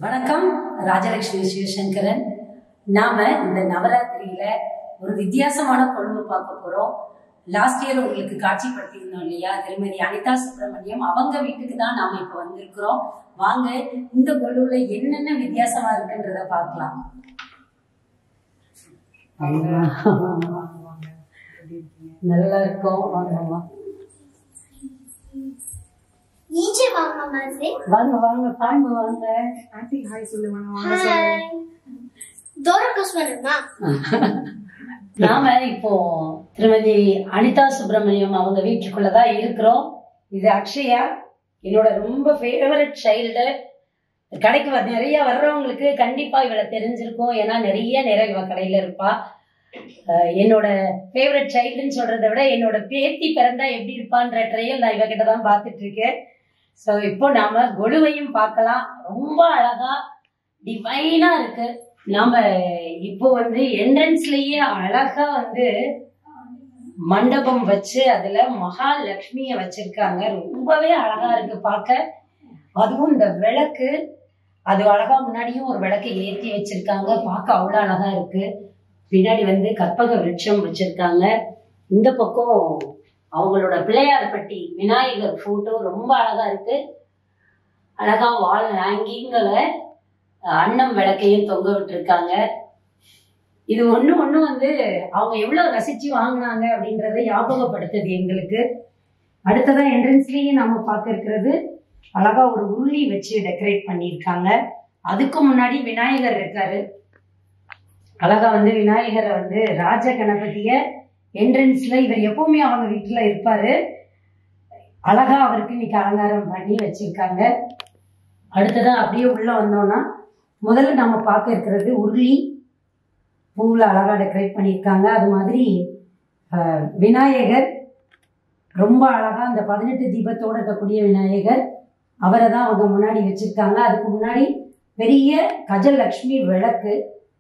வணக்கம் ராஜலட்சுமி சிவசங்கரன் நாம இந்த நவராத்திரியில ஒரு வித்தியாசமான கொழுவு பார்க்க போறோம் லாஸ்ட் இயர் உங்களுக்கு காட்சிப்படுத்தியிருந்தோம் இல்லையா திருமதி அனிதா சுப்பிரமணியம் அவங்க வீட்டுக்கு தான் நாம இப்ப வந்திருக்கிறோம் வாங்க இந்த கொழுவுல என்னென்ன வித்தியாசமா இருக்குன்றத பார்க்கலாம் நல்லா இருக்கும் வாங்க வாங்க. நீச்சே வாங்க மாதிரி வாங்க வாங்க பாருங்க வாங்க ஆன்ட்டி ஹாய் சொல்லுவாங்க வாங்க சொல்லுங்க ஹாய் தோரக்கஸ் வரணுமா நாம இப்போ திருமதி அனிதா சுப்பிரமணியம் அவங்க வீட்டுக்குள்ளதான் இருக்கிறோம் இது அக்ஷயா என்னோட ரொம்ப ஃபேவரட் சைல்டு கடைக்கு வர நிறைய வர்றவங்களுக்கு கண்டிப்பா இவளை தெரிஞ்சிருக்கும் ஏன்னா நிறைய நேரம் இவ கடையில இருப்பா அஹ் என்னோட ஃபேவரட் சைல்டுன்னு சொல்றதை விட என்னோட பேத்தி பிறந்தா எப்படி இருப்பான்ற ட்ரையல் நான் இவகிட்ட தான் பார்த்துட்டு இருக்கேன் ஸோ இப்போ நாம கொலுவையும் பார்க்கலாம் ரொம்ப அழகா டிவைனா இருக்கு நாம இப்போ வந்து என்ட்ரன்ஸ்லயே அழகா வந்து மண்டபம் வச்சு அதுல மகாலட்சுமிய வச்சிருக்காங்க ரொம்பவே அழகா இருக்கு பார்க்க அதுவும் இந்த விளக்கு அது அழகா முன்னாடியும் ஒரு விளக்கு ஏத்தி வச்சிருக்காங்க பார்க்க அவ்வளவு அழகா இருக்கு பின்னாடி வந்து கற்பக விருட்சம் வச்சிருக்காங்க இந்த பக்கம் அவங்களோட பிள்ளையார் பட்டி விநாயகர் போட்டோ ரொம்ப அழகா இருக்கு அழகா வால் ஹேங்கிங்களை அன்னம் விளக்கையும் தொங்க விட்டுருக்காங்க இது ஒண்ணு ஒண்ணு வந்து அவங்க எவ்வளவு ரசிச்சு வாங்கினாங்க அப்படின்றத ஞாபகப்படுத்துது எங்களுக்கு அடுத்ததா என்ட்ரன்ஸ்லயே நாம பார்க்க இருக்கிறது அழகா ஒரு உருளி வச்சு டெக்கரேட் பண்ணியிருக்காங்க அதுக்கு முன்னாடி விநாயகர் இருக்காரு அழகா வந்து விநாயகரை வந்து ராஜ கணபதிய என்ட்ரன்ஸ்ல இவர் எப்பவுமே அவங்க வீட்டுல இருப்பாரு அழகா அவருக்கு இன்னைக்கு அலங்காரம் பண்ணி வச்சிருக்காங்க அடுத்ததா அப்படியே உள்ள வந்தோம்னா முதல்ல நம்ம பார்க்க இருக்கிறது உருளி பூவில் அழகா டெக்கரேட் பண்ணியிருக்காங்க அது மாதிரி அஹ், விநாயகர் ரொம்ப அழகா அந்த பதினெட்டு தீபத்தோட இருக்கக்கூடிய விநாயகர் அவரை தான் அவங்க முன்னாடி வச்சிருக்காங்க அதுக்கு முன்னாடி பெரிய கஜலட்சுமி விளக்கு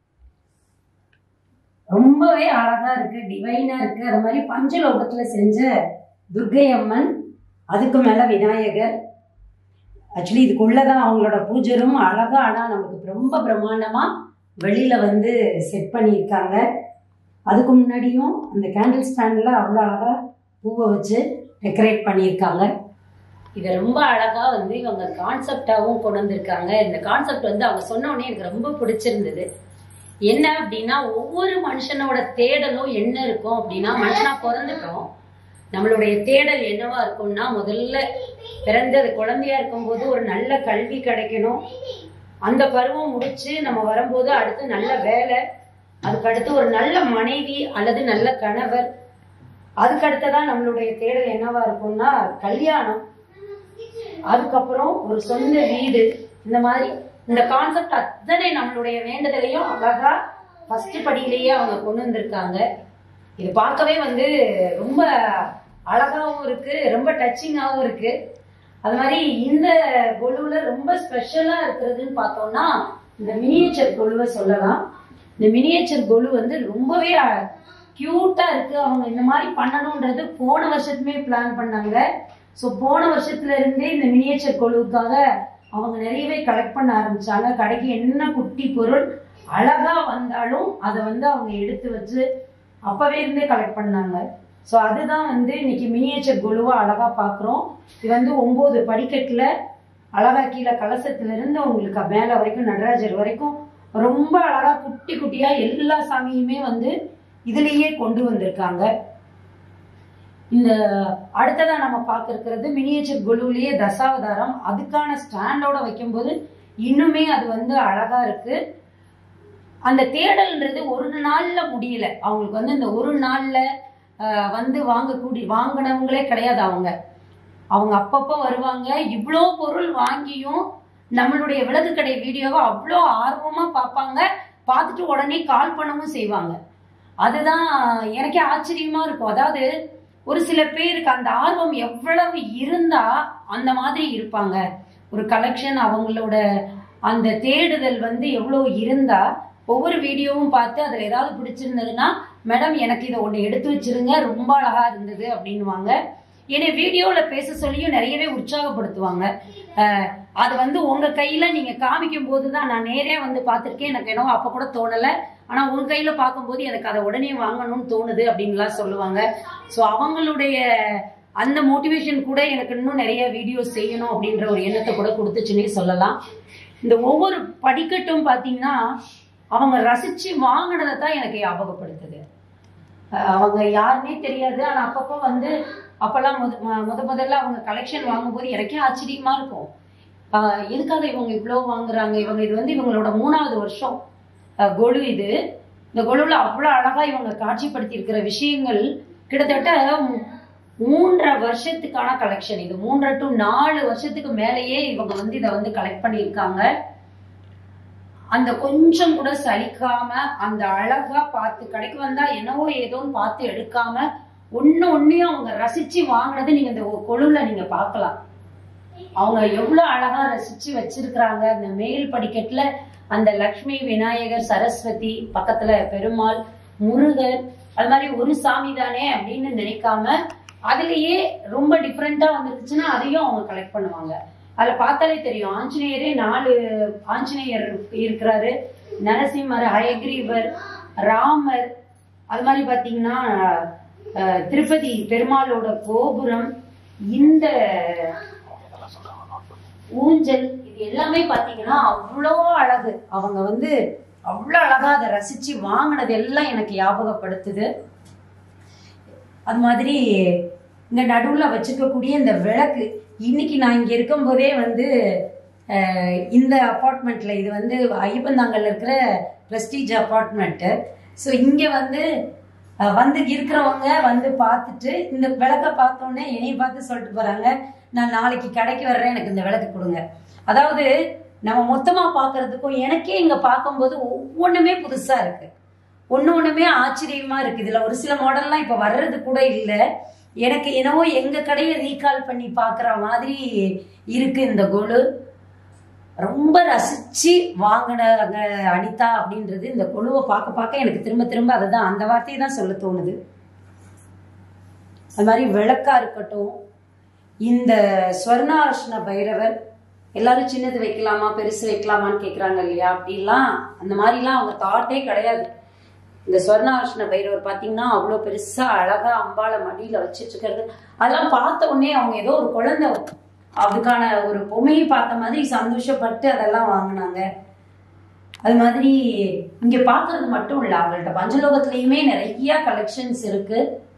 ரொம்பவே அழகா இருக்கு டிவைனா இருக்கு அது மாதிரி பஞ்சலோகத்துல செஞ்ச துர்க்கை அம்மன் அதுக்கு மேல விநாயகர் ஆக்சுவலி இதுக்குள்ளதான் அவங்களோட பூஜரும் அழகா ஆனா நமக்கு ரொம்ப பிரம்மாண்டமா வெளியில வந்து செட் பண்ணியிருக்காங்க அதுக்கு முன்னாடியும் அந்த கேண்டில் ஸ்டாண்ட்ல அவ்வளோ அழகா பூவை வச்சு டெக்கரேட் பண்ணியிருக்காங்க இதை ரொம்ப அழகா வந்து இவங்க கான்செப்டாகவும் கொண்டு வந்திருக்காங்க இந்த கான்செப்ட் வந்து அவங்க சொன்ன உடனே எனக்கு ரொம்ப பிடிச்சிருந்தது என்ன அப்படின்னா ஒவ்வொரு மனுஷனோட தேடலும் என்ன இருக்கும் அப்படின்னா மனுஷனா பிறந்துட்டோம் நம்மளுடைய தேடல் என்னவா இருக்கும்னா முதல்ல பிறந்தது குழந்தையா இருக்கும்போது ஒரு நல்ல கல்வி கிடைக்கணும் அந்த பருவம் முடிச்சு நம்ம வரும்போது அடுத்து நல்ல வேலை அதுக்கு அடுத்து ஒரு நல்ல மனைவி அல்லது நல்ல கணவர் அதுக்கு அடுத்ததான் நம்மளுடைய தேடல் என்னவா இருக்கும்னா கல்யாணம் அதுக்கப்புறம் ஒரு சொந்த வீடு இந்த மாதிரி இந்த கான்செப்ட் அத்தனை நம்மளுடைய வேண்டுதலையும் அழகா ஃபர்ஸ்ட் படியிலேயே அவங்க கொண்டு வந்திருக்காங்க இது பார்க்கவே வந்து ரொம்ப அழகாவும் இருக்கு ரொம்ப டச்சிங்காவும் இருக்கு அது மாதிரி இந்த கொலுவுல ரொம்ப ஸ்பெஷலா இருக்கிறதுன்னு பார்த்தோம்னா இந்த மினியேச்சர் கொலுவை சொல்லலாம் இந்த மினியேச்சர் கொலு வந்து ரொம்பவே கியூட்டா இருக்கு அவங்க இந்த மாதிரி பண்ணணும்ன்றது போன வருஷத்துமே பிளான் பண்ணாங்க ஸோ போன வருஷத்துல இருந்தே இந்த மினியேச்சர் கொலுவுக்காக அவங்க நிறையவே கலெக்ட் பண்ண ஆரம்பிச்சாங்க கடைக்கு என்ன குட்டி பொருள் அழகா வந்தாலும் அதை வந்து அவங்க எடுத்து வச்சு அப்பவே இருந்தே கலெக்ட் பண்ணாங்க ஸோ அதுதான் வந்து இன்னைக்கு மினியேச்சர் கொலுவா அழகா பார்க்குறோம் இது வந்து ஒன்பது படிக்கட்டுல அழகா கீழே கலசத்துல இருந்து உங்களுக்கு மேல வரைக்கும் நடராஜர் வரைக்கும் ரொம்ப அழகா குட்டி குட்டியா எல்லா சாமியுமே வந்து இதுலயே கொண்டு வந்திருக்காங்க இந்த அடுத்ததா நம்ம பார்க்க இருக்கிறது மினியேச்சர் குழுவிலேயே தசாவதாரம் அதுக்கான ஸ்டாண்டோட வைக்கும்போது இன்னுமே அது வந்து அழகா இருக்கு அந்த தேடல்ன்றது ஒரு நாள்ல முடியல அவங்களுக்கு வந்து இந்த ஒரு நாள்ல ஆஹ், வந்து வாங்கக்கூடிய வாங்கினவங்களே கிடையாது அவங்க அவங்க அப்பப்போ வருவாங்க இவ்வளோ பொருள் வாங்கியும் நம்மளுடைய விளக்கு கடை வீடியோவை அவ்வளோ ஆர்வமா பார்ப்பாங்க பார்த்துட்டு உடனே கால் பண்ணவும் செய்வாங்க அதுதான் எனக்கே ஆச்சரியமா இருக்கும் அதாவது ஒரு சில பேருக்கு அந்த ஆர்வம் எவ்வளவு இருந்தா அந்த மாதிரி இருப்பாங்க ஒரு கலெக்ஷன் அவங்களோட அந்த தேடுதல் வந்து எவ்வளவு இருந்தா ஒவ்வொரு வீடியோவும் பார்த்து அதுல ஏதாவது பிடிச்சிருந்ததுன்னா மேடம் எனக்கு இதை ஒன்று எடுத்து வச்சிருங்க ரொம்ப அழகா இருந்தது அப்படின்னுவாங்க என்னை வீடியோவில் பேச சொல்லியும் நிறையவே உற்சாகப்படுத்துவாங்க அஹ், அது வந்து உங்கள் கையில் நீங்கள் காமிக்கும் போது தான் நான் நேரே வந்து பார்த்துருக்கேன் எனக்கு என்னவோ அப்போ கூட தோணலை ஆனால் உங்கள் கையில் பார்க்கும்போது எனக்கு அதை உடனே வாங்கணும்னு தோணுது அப்படின்லாம் சொல்லுவாங்க ஸோ அவங்களுடைய அந்த மோட்டிவேஷன் கூட எனக்கு இன்னும் நிறைய வீடியோஸ் செய்யணும் அப்படின்ற ஒரு எண்ணத்தை கூட கொடுத்துச்சுன்னே சொல்லலாம் இந்த ஒவ்வொரு படிக்கட்டும் பார்த்தீங்கன்னா அவங்க ரசிச்சு வாங்கினதை தான் எனக்கு ஞாபகப்படுத்துது அஹ் அவங்க யாருன்னே தெரியாது ஆனால் அப்பப்போ வந்து அப்போல்லாம் முத ம- முத முதல்ல அவங்க கலெக்ஷன் வாங்கும்போது எனக்கே ஆச்சரியமா இருக்கும் அஹ் எதுக்காக இவங்க இவ்வளோ வாங்குறாங்க இவங்க இது வந்து இவங்களோட மூணாவது வருஷம் அஹ் கொலு இது இந்த கொலுவில் அவ்வளோ அழகா இவங்க காட்சிப்படுத்தி இருக்கிற விஷயங்கள் கிட்டத்தட்ட மூ- மூன்றரை வருஷத்துக்கான கலெக்ஷன் இது மூன்றரை டு நாலு வருஷத்துக்கு மேலேயே இவங்க வந்து இதை வந்து கலெக்ட் பண்ணியிருக்காங்க அந்த கொஞ்சம் கூட சலிக்காம அந்த அழகா பார்த்து கடைக்கு வந்தா என்னவோ ஏதோன்னு பார்த்து எடுக்காம ஒண்ணு ஒன்னையும் அவங்க ரசிச்சு வாங்கினது நீங்க இந்த கொழுல நீங்க பார்க்கலாம் அவங்க எவ்வளவு அழகா ரசிச்சு வச்சிருக்கிறாங்க அந்த மேல் படிக்கட்டுல அந்த லக்ஷ்மி விநாயகர் சரஸ்வதி பக்கத்துல பெருமாள் முருகர் அது மாதிரி ஒரு சாமி தானே அப்படின்னு நினைக்காம அதுலயே ரொம்ப டிஃப்ரெண்டா வந்துருச்சுன்னா அதையும் அவங்க கலெக்ட் பண்ணுவாங்க அதுல பார்த்தாலே தெரியும் ஆஞ்சநேயரே நாலு ஆஞ்சநேயர் இருக்கிறாரு நரசிம்மர் ஹயக்ரீவர் ராமர் அது மாதிரி பாத்தீங்கன்னா அஹ், திருப்பதி பெருமாளோட கோபுரம் இந்த ஊஞ்சல் இது எல்லாமே பாத்தீங்கன்னா அவ்வளோ அழகு அவங்க வந்து அவ்வளோ அழகா அதை ரசிச்சு வாங்கினது எல்லாம் எனக்கு ஞாபகப்படுத்துது அது மாதிரி இங்க நடுவுல வச்சுக்கக்கூடிய இந்த விளக்கு இன்னைக்கு நான் இங்க இருக்கும்போதே வந்து அஹ், இந்த அப்பார்ட்மெண்ட்ல இது வந்து ஐயப்பந்தாங்கல்ல இருக்கிற பிரஸ்டீஜ் அப்பார்ட்மெண்ட் ஸோ இங்க வந்து அஹ், வந்து இருக்கிறவங்க வந்து பார்த்துட்டு இந்த விளக்க பார்த்தோன்னே என்னைய பார்த்து சொல்லிட்டு போறாங்க நான் நாளைக்கு கடைக்கு வர்றேன் எனக்கு இந்த விளக்கு கொடுங்க அதாவது நம்ம மொத்தமா பார்க்கறதுக்கும் எனக்கே இங்க பார்க்கும்போது ஒவ்வொன்றுமே புதுசா இருக்கு ஒண்ணு ஒண்ணுமே ஆச்சரியமா இருக்கு இதுல ஒரு சில மாடல்லாம் இப்ப வர்றது கூட இல்ல எனக்கு என்னவோ எங்க கடையை ரீகால் பண்ணி பாக்குற மாதிரி இருக்கு இந்த கொலு ரொம்ப ரசிச்சு வாங்கினாங்க அனிதா அப்படின்றது இந்த கொலுவை பார்க்க பார்க்க எனக்கு திரும்ப திரும்ப அதுதான் அந்த வார்த்தையை தான் சொல்ல தோணுது அது மாதிரி விளக்கா இருக்கட்டும் இந்த ஸ்வர்ணார்ஷ்ண பைரவர் எல்லாரும் சின்னது வைக்கலாமா பெருசு வைக்கலாமான்னு கேக்குறாங்க இல்லையா அப்படிலாம் அந்த மாதிரிலாம் அவங்க தாட்டே கிடையாது இந்த ஸ்வர்ணார்ஷ்ண பைரவர் பாத்தீங்கன்னா அவ்வளோ பெருசா அழகா அம்பாளை மடியில வச்சிட்டு இருக்கிறது அதெல்லாம் பார்த்த உடனே அவங்க ஏதோ ஒரு குழந்தை அதுக்கான ஒரு பொம்மையை பார்த்த மாதிரி சந்தோஷப்பட்டு அதெல்லாம் வாங்கினாங்க அது மாதிரி இங்க பாக்குறது மட்டும் இல்ல அவங்கள்ட்ட பஞ்சலோகத்திலயுமே நிறைய கலெக்ஷன்ஸ் இருக்கு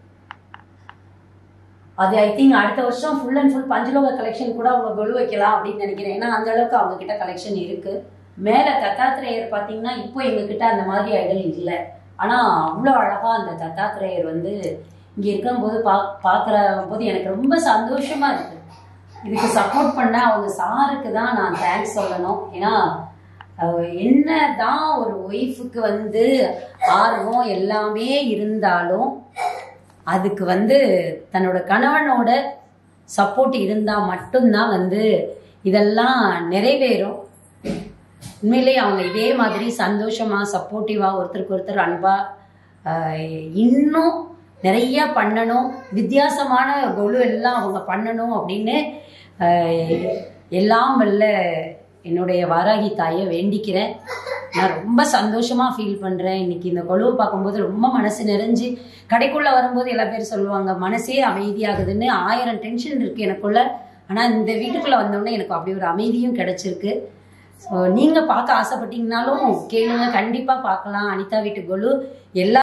அது ஐ திங்க் அடுத்த வருஷம் ஃபுல் அண்ட் ஃபுல் பஞ்சலோக கலெக்ஷன் கூட அவங்க கொலு வைக்கலாம் அப்படின்னு நினைக்கிறேன் ஏன்னா அந்த அளவுக்கு அவங்க கிட்ட கலெக்ஷன் இருக்கு மேல தத்தாத்திரேயர் பாத்தீங்கன்னா இப்போ எங்க கிட்ட அந்த மாதிரி ஐடல் இல்லை ஆனா அவ்வளோ அழகா அந்த தத்தாத்திரேயர் வந்து இங்க இருக்கும்போது பா பாக்குற போது எனக்கு ரொம்ப சந்தோஷமா இருக்கு இதுக்கு சப்போர்ட் பண்ண அவங்க சாருக்கு தான் நான் தேங்க்ஸ் சொல்லணும் ஏன்னா அஹ், என்னதான் ஒரு ஒய்ஃபுக்கு வந்து ஆர்வம் எல்லாமே இருந்தாலும் அதுக்கு வந்து தன்னோட கணவனோட சப்போர்ட் இருந்தா மட்டும்தான் வந்து இதெல்லாம் நிறைவேறும் உண்மையிலேயே அவங்க இதே மாதிரி சந்தோஷமா சப்போர்ட்டிவா ஒருத்தருக்கு ஒருத்தர் அன்பா ஆஹ், இன்னும் நிறைய பண்ணணும் வித்தியாசமான கொலு எல்லாம் அவங்க பண்ணணும் அப்படின்னு ஆஹ், எல்லாம் வல்ல என்னுடைய வாராகி தாயை வேண்டிக்கிறேன் நான் ரொம்ப சந்தோஷமா ஃபீல் பண்றேன் இன்னைக்கு இந்த கொலுவை பார்க்கும்போது ரொம்ப மனசு நிறைஞ்சு கடைக்குள்ள வரும்போது எல்லா பேர் சொல்லுவாங்க மனசே அமைதியாகுதுன்னு ஆயிரம் டென்ஷன் இருக்கு எனக்குள்ள ஆனா இந்த வீட்டுக்குள்ள வந்தோடனே எனக்கு அப்படி ஒரு அமைதியும் கிடைச்சிருக்கு ஸோ நீங்க பார்க்க ஆசைப்பட்டீங்கனாலும் கேளுங்க கண்டிப்பா பார்க்கலாம் அனிதா வீட்டு கொலு எல்லா